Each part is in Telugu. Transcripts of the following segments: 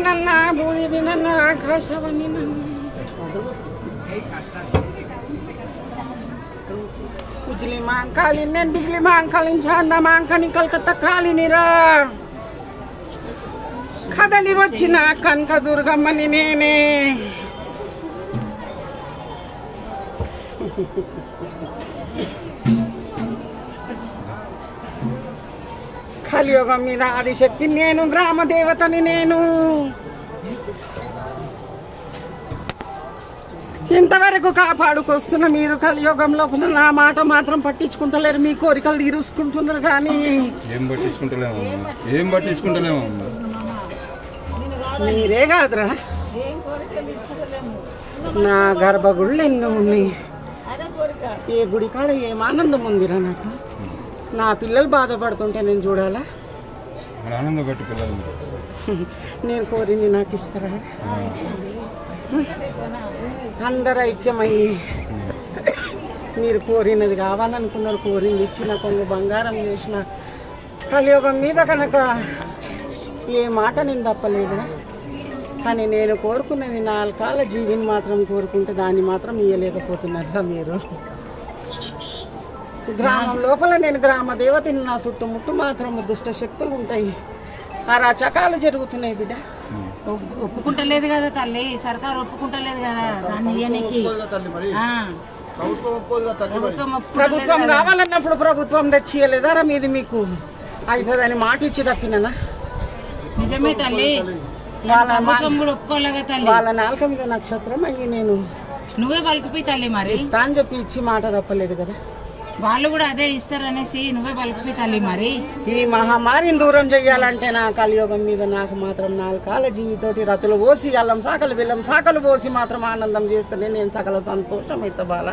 నన్న భూమి నన్న ఆకాశవని నన్న బిజ్లీ మాంకాలి నేను బిజ్లీ మాంకాలి చాంద మాంకని కలకత్తా కాలినిరా కదలి వచ్చిన కనక దుర్గమ్మని నేనే కలియుగం మీద ఆదిశక్తి నేను గ్రామ దేవతని నేను ఇంతవరకు కాపాడుకొస్తున్న మీరు కలియుగం లోపల నా మాట మాత్రం పట్టించుకుంటలేరు మీ కోరికలు తీరుసుకుంటున్నారు కానీ ఏం పట్టించుకుంటలేము ఏం పట్టించుకుంటలేము మీరే కాదురా నా గర్భగుళ్ళు ఎన్నో ఉన్నాయి ఏ గుడి కాడ ఏం ఆనందం ఉందిరా నాకు నా పిల్లలు బాధపడుతుంటే నేను చూడాలా మన ఆనందం పెట్టి పిల్లలు నేను కోరింది నాకు ఇస్తారా అందరు ఐక్యమయ్యి మీరు కోరినది కావాలనుకున్నారు కోరింది ఇచ్చిన కొంగు బంగారం చేసిన కలియుగం మీద కనుక ఏ మాట నేను తప్పలేదురా కానీ నేను కోరుకున్నది నాలుకాల జీవిని మాత్రం కోరుకుంటే దాన్ని మాత్రం ఇయ్యలేకపోతున్నారా మీరు గ్రామం లోపల నేను గ్రామ దేవతని నా చుట్టుముట్టు మాత్రం దుష్ట శక్తులు ఉంటాయి ఆ రచకాలు జరుగుతున్నాయి బిడ్డ ఒప్పు- ఒప్పుకుంటలేదు కదా తల్లి సర్కార్ ఒప్పుకుంటలేదు కదా దాన్ని ఇయ్యనికి ఆ. ప్రభుత్వం ఒప్పుకుంటలేదు ప్రభుత్వం కదా. కావాలన్నప్పుడు ప్రభుత్వం తెచ్చియలేదారా మీది మీకు అవుతుందని మాట ఇచ్చి తప్పిననా నిజమే తల్లి వాళ్ళ మా- ప్రభుత్వం కూడా ఒప్పుకోలేదు కదా తల్లి వాళ్ళ నాలుక మీద నక్షత్రం అయ్యి నేను నువ్వే పలుకుపోయి తల్లి మరి ఇస్తా అని చెప్పి ఇచ్చి మాట తప్పలేదు కదా వాళ్ళు కూడా అదే ఇస్తారనేసి నువ్వే పలుకుపోయి తల్లి మరి ఈ మహమ్మారిని దూరం చేయాలంటే నా కలియుగం మీద నాకు మాత్రం నాలుకాల జీవితోటి రతులు పోసి అల్లం సాకలు బెల్లం సాకలు పోసి మాత్రం ఆనందం చేస్తేనే నేను సకల సంతోషం అయితే బాల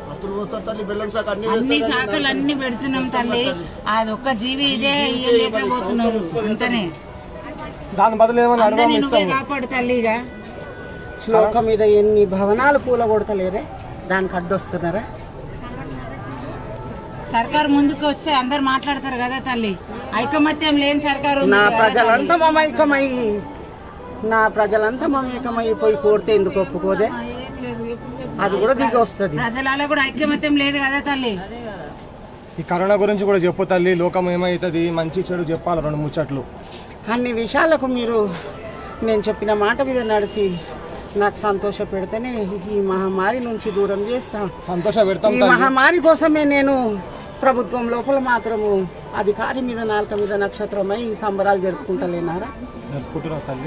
అన్ని శాఖలు అన్ని పెడుతున్నాం తల్లి అదొక్క జీవి ఇదే ఇయ్యలేకపోతున్నారు అంతనే దాని బదులు ఏమన్నా అందరినీ నువ్వే కాపాడు తల్లిగా శ్లోకం మీద ఎన్ని భవనాలు కూల కొడతలేరే దానికి అడ్డొస్తున్నారా సర్కారు ముందుకు వస్తే అందరు మాట్లాడతారు కదా తల్లి ఐకమత్యం లేని సర్కారు ఉంది నా కదా ప్రజలంతా మమైకమై నా ప్రజలంతా మమైకమై పోయి కోరితే ఎందుకు ఒప్పుకోదే అది కూడా దిగి వస్తుంది ప్రజలలో కూడా ఐకమత్యం లేదు కదా తల్లి ఈ కరోనా గురించి కూడా చెప్పు తల్లి లోకం ఏమవుతుంది మంచి చెడు చెప్పాలి రెండు ముచ్చట్లు అన్ని విషయాలకు మీరు నేను చెప్పిన మాట మీద నడిచి నాకు సంతోష పెడితేనే ఈ మహమ్మారి నుంచి దూరం చేస్తా సంతోష పెడతాం ఈ మహమ్మారి కోసమే నేను ప్రభుత్వం లోపల మాత్రము అధికారి మీద నాలుక మీద నక్షత్రమై ఈ సంబరాలు జరుపుకుంటలేనారా జరుపుకుంటున్నావు తల్లి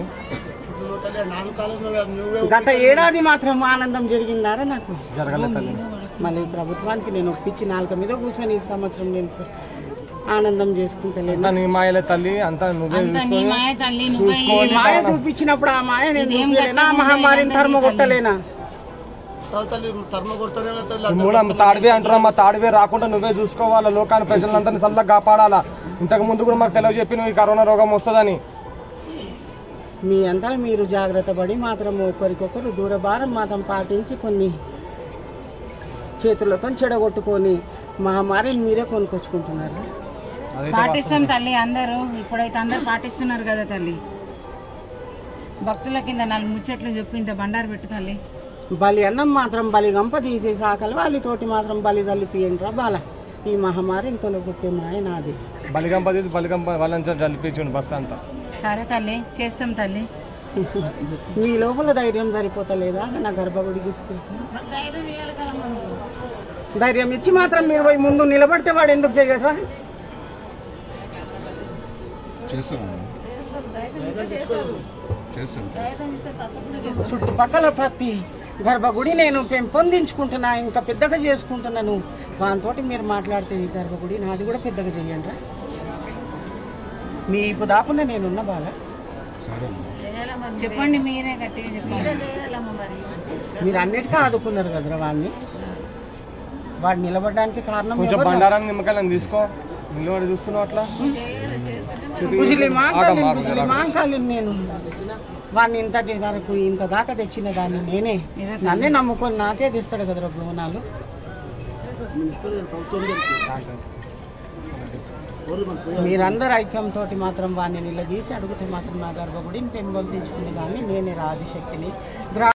గత ఏడాది మాత్రం ఆనందం జరిగిందారా నాకు జరగలే తల్లి మళ్ళీ ప్రభుత్వానికి నేను ఒప్పించి నాలుక మీద కూర్చొని ఈ సంవత్సరం నేను ఆనందం చేసుకుంటలేను అంతా నీ మాయలే తల్లి అంతా నువ్వే అంత నీ మాయ తల్లి నువ్వే ఈ మాయ చూపించినప్పుడు ఆ మాయ నేను చూపించలేనా ఆ మహమ్మారిని తరుమ కొట్టలేనా ఈ మూల తాడివే అంటున్నా తాడివే రాకుండా నువ్వే చూసుకోవాలా లోకాన్ని ప్రజలందరినీ చల్లగా కాపాడాలా ఇంతకు ముందు కూడా మాకు తెలియజెప్పి చెప్పి నువ్వు ఈ కరోనా రోగం వస్తుందని మీ అంతా మీరు జాగ్రత్త పడి మాత్రం ఒకరికొకరు దూరభారం మాత్రం పాటించి కొన్ని చేతులతో చెడగొట్టుకొని మహమ్మారిని మీరే కొనుక్కొచ్చుకుంటున్నారు పాటిస్తాం తల్లి అందరూ ఇప్పుడైతే అందరు పాటిస్తున్నారు కదా తల్లి భక్తుల కింద నాలుగు ముచ్చట్లు చెప్పి ఇంత బండారు పెట్టు తల్లి బలి అన్నం మాత్రం బలి గంప తీసేసి ఆకలి వాళ్ళతోటి మాత్రం బలి తల్లిపియండి బాల ఈ మహమ్మారిని తొలగొట్టే మాయ నాది బలిగంప తీసి బలిగంప వాళ్ళని జలిపించండి బస్తా అంతా సరే తల్లి చేస్తాం తల్లి మీ లోపల ధైర్యం సరిపోతలేదా నా గర్భగుడికి ధైర్యం ఇచ్చి మాత్రం మీరు పోయి ముందు నిలబడితే వాడు ఎందుకు చేయడరా చేస్తున్నాం చేస్తున్నాం చుట్టుపక్కల ప్రతి గర్భగుడి నేను పెంపొందించుకుంటున్నా ఇంకా పెద్దగా చేసుకుంటున్నాను దాంతోటి మీరు మాట్లాడితే ఈ గర్భగుడి నాది కూడా పెద్దగా చెయ్యండి మీ ఇప్పుడు దాపున నేనున్న బాగా సరే చెప్పండి మీరే గట్టిగా చెప్పండి మీరు అన్నిటికీ ఆదుకున్నారు కదరా వాడిని వాడు నిలబడడానికి కారణం కొంచెం ఎవరు? బండారాన్ని నిమ్మకాయలను తీసుకో నిలబడి చూస్తున్నావు అట్లా ముజిలి మాంకాలి ఆగం, ఆగం, ముజిలి మాంకాలి నేను వాడిని ఇంతటి వరకు ఇంత దాకా తెచ్చిన దాన్ని నేనే నన్నే నమ్ముకొని నాకే తెస్తాడు కదరా బోనాలు మీరందరూ ఐక్యంతో మాత్రం వాడిని నిలదీసి అడిగితే మాత్రం నా గర్భగుడిని పెంపొందించుకునే దాన్ని నేనే రాదిశక్తిని గ్రా